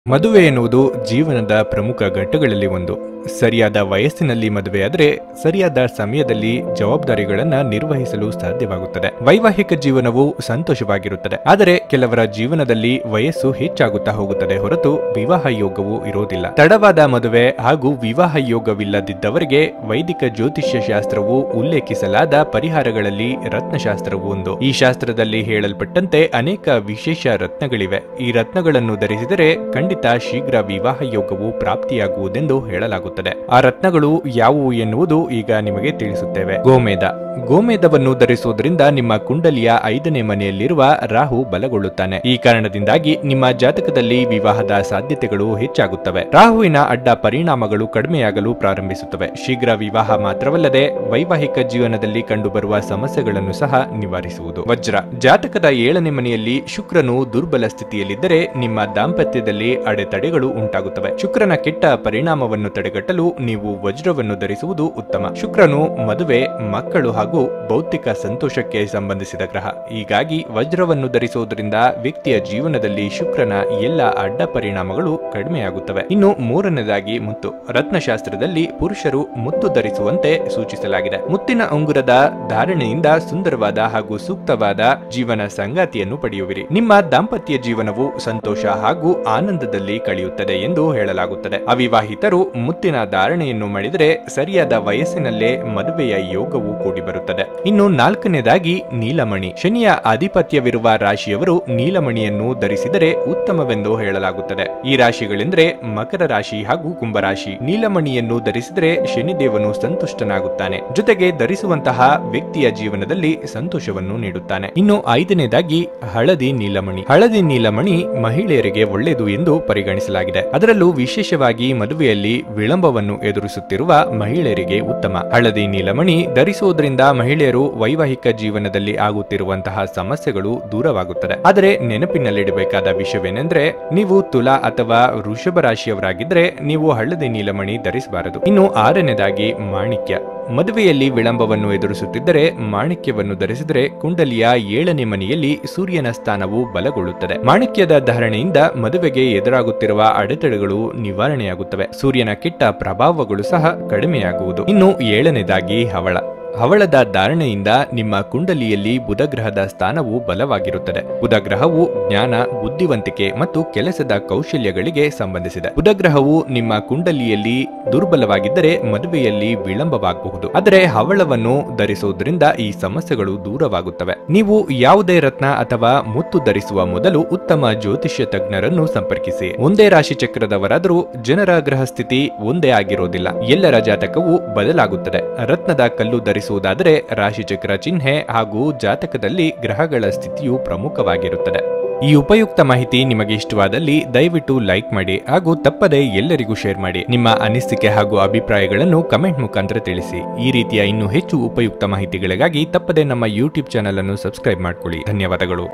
ಮದುವೆ ಎನ್ನುವುದು ಜೀವನದ ಪ್ರಮುಖ ಘಟ್ಟಗಳಲ್ಲಿ ಒಂದು ಸರಿಯಾದ ವಯಸ್ಸಿನಲ್ಲಿ ಮದುವೆಯಾದರೆ ಸರಿಯಾದ ಸಮಯದಲ್ಲಿ ಜವಾಬ್ದಾರಿಗಳನ್ನ ನಿರ್ವಹಿಸಲು ಸಾಧ್ಯವಾಗುತ್ತದೆ ವೈವಾಹಿಕ ಜೀವನವು ಸಂತೋಷವಾಗಿರುತ್ತದೆ ಆದರೆ ಕೆಲವರ ಜೀವನದಲ್ಲಿ ವಯಸ್ಸು ಹೆಚ್ಚಾಗುತ್ತಾ ಹೋಗುತ್ತದೆ ಹೊರತು ವಿವಾಹ ಯೋಗವು ಇರೋದಿಲ್ಲ ತಡವಾದ ಮದುವೆ ಹಾಗೂ ವಿವಾಹ ಯೋಗವಿಲ್ಲದಿದ್ದವರಿಗೆ ವೈದಿಕ ಜ್ಯೋತಿಷ್ಯ ಶಾಸ್ತ್ರವು ಉಲ್ಲೇಖಿಸಲಾದ ಪರಿಹಾರಗಳಲ್ಲಿ ರತ್ನಶಾಸ್ತ್ರವು ಒಂದು ಈ ಶಾಸ್ತ್ರದಲ್ಲಿ ಹೇಳಲ್ಪಟ್ಟಂತೆ ಅನೇಕ ವಿಶೇಷ ರತ್ನಗಳಿವೆ ಈ ರತ್ನಗಳನ್ನು ಧರಿಸಿದರೆ ಖಂಡಿತ ಶೀಘ್ರ ವಿವಾಹ ಯೋಗವು ಪ್ರಾಪ್ತಿಯಾಗುವುದೆಂದು ಹೇಳಲಾಗುತ್ತದೆ ಆ ರತ್ನಗಳು ಯಾವುವು ಎನ್ನುವುದು ಈಗ ನಿಮಗೆ ತಿಳಿಸುತ್ತೇವೆ ಗೋಮೇಧ ಗೋಮೇಧವನ್ನು ಧರಿಸುವುದರಿಂದ ನಿಮ್ಮ ಕುಂಡಲಿಯ ಐದನೇ ಮನೆಯಲ್ಲಿರುವ ರಾಹು ಬಲಗೊಳ್ಳುತ್ತಾನೆ ಈ ಕಾರಣದಿಂದಾಗಿ ನಿಮ್ಮ ಜಾತಕದಲ್ಲಿ ವಿವಾಹದ ಸಾಧ್ಯತೆಗಳು ಹೆಚ್ಚಾಗುತ್ತವೆ ರಾಹುವಿನ ಅಡ್ಡ ಪರಿಣಾಮಗಳು ಕಡಿಮೆಯಾಗಲು ಪ್ರಾರಂಭಿಸುತ್ತವೆ ಶೀಘ್ರ ವಿವಾಹ ಮಾತ್ರವಲ್ಲದೆ ವೈವಾಹಿಕ ಜೀವನದಲ್ಲಿ ಕಂಡುಬರುವ ಸಮಸ್ಯೆಗಳನ್ನು ಸಹ ನಿವಾರಿಸುವುದು ವಜ್ರ ಜಾತಕದ ಏಳನೇ ಮನೆಯಲ್ಲಿ ಶುಕ್ರನು ದುರ್ಬಲ ಸ್ಥಿತಿಯಲ್ಲಿದ್ದರೆ ನಿಮ್ಮ ದಾಂಪತ್ಯದಲ್ಲಿ ಅಡೆತಡೆಗಳು ಉಂಟಾಗುತ್ತವೆ ಶುಕ್ರನ ಕೆಟ್ಟ ಪರಿಣಾಮವನ್ನು ತಡೆಗಟ್ಟಲು ನೀವು ವಜ್ರವನ್ನು ಧರಿಸುವುದು ಉತ್ತಮ ಶುಕ್ರನು ಮದುವೆ ಮಕ್ಕಳು ಹಾಗೂ ಭೌತಿಕ ಸಂತೋಷಕ್ಕೆ ಸಂಬಂಧಿಸಿದ ಗ್ರಹ ಹೀಗಾಗಿ ವಜ್ರವನ್ನು ಧರಿಸುವುದರಿಂದ ವ್ಯಕ್ತಿಯ ಜೀವನದಲ್ಲಿ ಶುಕ್ರನ ಎಲ್ಲ ಅಡ್ಡ ಪರಿಣಾಮಗಳು ಕಡಿಮೆಯಾಗುತ್ತವೆ ಇನ್ನು ಮೂರನೇದಾಗಿ ಮುತ್ತು ರತ್ನಶಾಸ್ತ್ರದಲ್ಲಿ ಪುರುಷರು ಮುತ್ತು ಧರಿಸುವಂತೆ ಸೂಚಿಸಲಾಗಿದೆ ಮುತ್ತಿನ ಉಂಗುರದ ಧಾರಣೆಯಿಂದ ಸುಂದರವಾದ ಹಾಗೂ ಸೂಕ್ತವಾದ ಜೀವನ ಸಂಗಾತಿಯನ್ನು ಪಡೆಯುವಿರಿ ನಿಮ್ಮ ದಾಂಪತ್ಯ ಜೀವನವು ಸಂತೋಷ ಹಾಗೂ ಆನಂದದಲ್ಲಿ ಕಳೆಯುತ್ತದೆ ಎಂದು ಹೇಳಲಾಗುತ್ತದೆ ಅವಿವಾಹಿತರು ಮುತ್ತಿನ ಧಾರಣೆಯನ್ನು ಮಾಡಿದರೆ ಸರಿಯಾದ ವಯಸ್ಸಿನಲ್ಲೇ ಮದುವೆಯ ಯೋಗವು ಕೂಡಿ ಬರುತ್ತದೆ ಇನ್ನು ನಾಲ್ಕನೇದಾಗಿ ನೀಲಮಣಿ ಶನಿಯ ಆಧಿಪತ್ಯವಿರುವ ರಾಶಿಯವರು ನೀಲಮಣಿಯನ್ನು ಧರಿಸಿದರೆ ಉತ್ತಮವೆಂದು ಹೇಳಲಾಗುತ್ತದೆ ಈ ರಾಶಿಗಳೆಂದರೆ ಮಕರ ರಾಶಿ ಹಾಗೂ ಕುಂಭರಾಶಿ ನೀಲಮಣಿಯನ್ನು ಧರಿಸಿದರೆ ಶನಿದೇವನು ಸಂತುಷ್ಟನಾಗುತ್ತಾನೆ ಜೊತೆಗೆ ಧರಿಸುವಂತಹ ವ್ಯಕ್ತಿಯ ಜೀವನದಲ್ಲಿ ಸಂತೋಷವನ್ನು ನೀಡುತ್ತಾನೆ ಇನ್ನು ಐದನೇದಾಗಿ ಹಳದಿ ನೀಲಮಣಿ ಹಳದಿ ನೀಲಮಣಿ ಮಹಿಳೆಯರಿಗೆ ಒಳ್ಳೆಯದು ಎಂದು ಪರಿಗಣಿಸಲಾಗಿದೆ ಅದರಲ್ಲೂ ವಿಶೇಷವಾಗಿ ಮದುವೆಯಲ್ಲಿ ವಿಳಂಬವನ್ನು ಎದುರಿಸುತ್ತಿರುವ ಮಹಿಳೆಯರಿಗೆ ಉತ್ತಮ ಹಳದಿ ನೀಲಮಣಿ ಧರಿಸುವುದರಿಂದ ಮಹಿಳೆಯರು ವೈವಾಹಿಕ ಜೀವನದಲ್ಲಿ ಆಗುತ್ತಿರುವಂತಹ ಸಮಸ್ಯೆಗಳು ದೂರವಾಗುತ್ತದೆ ಆದರೆ ನೆನಪಿನಲ್ಲಿಡಬೇಕಾದ ವಿಷಯವೇನೆಂದ್ರೆ ನೀವು ತುಲಾ ಅಥವಾ ವೃಷಭ ರಾಶಿಯವರಾಗಿದ್ದರೆ ನೀವು ಹಳದಿ ನೀಲಮಣಿ ಧರಿಸಬಾರದು ಇನ್ನು ಆರನೇದಾಗಿ ಮಾಣಿಕ್ಯ ಮದುವೆಯಲ್ಲಿ ವಿಳಂಬವನ್ನು ಎದುರಿಸುತ್ತಿದ್ದರೆ ಮಾಣಿಕ್ಯವನ್ನು ಧರಿಸಿದರೆ ಕುಂಡಲಿಯ ಏಳನೇ ಮನೆಯಲ್ಲಿ ಸೂರ್ಯನ ಸ್ಥಾನವು ಬಲಗೊಳ್ಳುತ್ತದೆ ಮಾಣಿಕ್ಯದ ಧಾರಣೆಯಿಂದ ಮದುವೆಗೆ ಎದುರಾಗುತ್ತಿರುವ ಅಡೆತಡೆಗಳು ನಿವಾರಣೆಯಾಗುತ್ತವೆ ಸೂರ್ಯನ ಕೆಟ್ಟ ಪ್ರಭಾವಗಳು ಸಹ ಕಡಿಮೆಯಾಗುವುದು ಇನ್ನು ಏಳನೇದಾಗಿ ಹವಳ ಹವಳದ ಧಾರಣೆಯಿಂದ ನಿಮ್ಮ ಕುಂಡಲಿಯಲ್ಲಿ ಬುಧಗ್ರಹದ ಸ್ಥಾನವು ಬಲವಾಗಿರುತ್ತದೆ ಬುಧಗ್ರಹವು ಜ್ಞಾನ ಬುದ್ಧಿವಂತಿಕೆ ಮತ್ತು ಕೆಲಸದ ಕೌಶಲ್ಯಗಳಿಗೆ ಸಂಬಂಧಿಸಿದೆ ಬುಧಗ್ರಹವು ನಿಮ್ಮ ಕುಂಡಲಿಯಲ್ಲಿ ದುರ್ಬಲವಾಗಿದ್ದರೆ ಮದುವೆಯಲ್ಲಿ ವಿಳಂಬವಾಗಬಹುದು ಆದರೆ ಹವಳವನ್ನು ಧರಿಸುವುದರಿಂದ ಈ ಸಮಸ್ಯೆಗಳು ದೂರವಾಗುತ್ತವೆ ನೀವು ಯಾವುದೇ ರತ್ನ ಅಥವಾ ಮುತ್ತು ಧರಿಸುವ ಮೊದಲು ಉತ್ತಮ ಜ್ಯೋತಿಷ್ಯ ತಜ್ಞರನ್ನು ಸಂಪರ್ಕಿಸಿ ಒಂದೇ ರಾಶಿ ಚಕ್ರದವರಾದರೂ ಜನರ ಗ್ರಹ ಸ್ಥಿತಿ ಒಂದೇ ಆಗಿರೋದಿಲ್ಲ ಎಲ್ಲರ ಜಾತಕವು ಬದಲಾಗುತ್ತದೆ ರತ್ನದ ಕಲ್ಲು ಧರಿಸುವುದಾದರೆ ರಾಶಿಚಕ್ರ ಚಿಹ್ನೆ ಹಾಗೂ ಜಾತಕದಲ್ಲಿ ಗ್ರಹಗಳ ಸ್ಥಿತಿಯು ಪ್ರಮುಖವಾಗಿರುತ್ತದೆ ಈ ಉಪಯುಕ್ತ ಮಾಹಿತಿ ನಿಮಗೆ ಇಷ್ಟವಾದಲ್ಲಿ ದಯವಿಟ್ಟು ಲೈಕ್ ಮಾಡಿ ಹಾಗೂ ತಪ್ಪದೆ ಎಲ್ಲರಿಗೂ ಶೇರ್ ಮಾಡಿ ನಿಮ್ಮ ಅನಿಸಿಕೆ ಹಾಗೂ ಅಭಿಪ್ರಾಯಗಳನ್ನು ಕಮೆಂಟ್ ಮುಖಾಂತರ ತಿಳಿಸಿ ಈ ರೀತಿಯ ಇನ್ನೂ ಹೆಚ್ಚು ಉಪಯುಕ್ತ ಮಾಹಿತಿಗಳಿಗಾಗಿ ತಪ್ಪದೆ ನಮ್ಮ ಯೂಟ್ಯೂಬ್ ಚಾನಲ್ ಅನ್ನು ಸಬ್ಸ್ಕ್ರೈಬ್ ಮಾಡಿಕೊಳ್ಳಿ ಧನ್ಯವಾದಗಳು